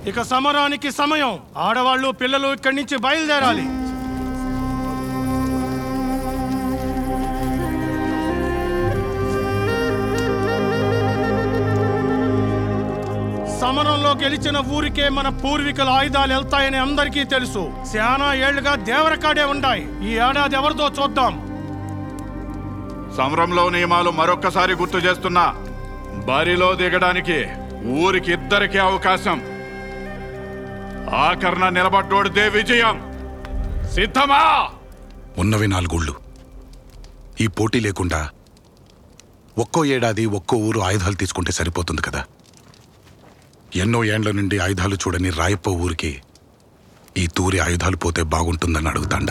ఇక సమరానికి సమయం ఆడవాళ్ళు పిల్లలు ఇక్కడి నుంచి బయలుదేరాలి సమరంలో గెలిచిన ఊరికే మన పూర్వీకుల ఆయుధాలు వెళ్తాయని అందరికీ తెలుసు శానా ఏళ్లుగా దేవరకాడే ఉంటాయి ఈ ఏడాది ఎవరిదో చూద్దాం సమరంలో నియమాలు మరొక్కసారి గుర్తు చేస్తున్నా బరిలో దిగడానికి ఊరికి ఇద్దరికీ అవకాశం ఆకరణ నిలబడ్డోడితే విజయం సిద్ధమా ఉన్నవి నాలుగూళ్ళు ఈ పోటీ లేకుండా ఒక్కో ఏడాది ఒక్కో ఊరు ఆయుధాలు తీసుకుంటే సరిపోతుంది కదా ఎన్నో ఏండ్ల నుండి ఆయుధాలు చూడని రాయప్ప ఊరికి ఈ తూరి ఆయుధాలు పోతే బాగుంటుందని అడుగుతాండా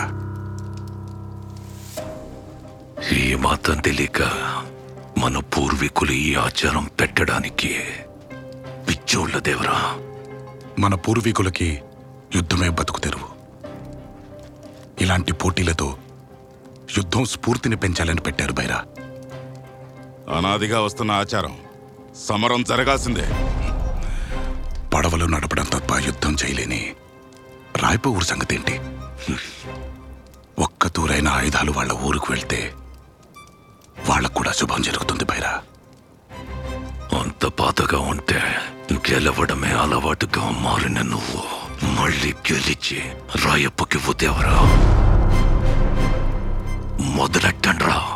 ఈ మాత్రం తెలియక మన పూర్వీకులు ఈ ఆచారం పెట్టడానికి పిచ్చోళ్ళ దేవరా మన పూర్వీకులకి యుద్ధమే బతుకు తెరువు ఇలాంటి పోటీలతో యుద్ధం స్ఫూర్తిని పెంచాలని పెట్టారు బైరా అనాదిగా వస్తున్న ఆచారం సమరం జరగాల్సిందే పడవలు నడపడం తప్ప యుద్ధం చేయలేని రాయప ఊరు సంగతి ఏంటి ఒక్క తూరైన ఆయుధాలు వాళ్ళ ఊరికి వెళ్తే వాళ్ళకు కూడా శుభం జరుగుతుంది బైరా అంత పాతగా ఉంటే గెలవడమే అలవాటుగా మారిన నువ్వు మళ్ళీ గెలిచి రాయప్పకి దేవరా మొదలెట్టండ్రా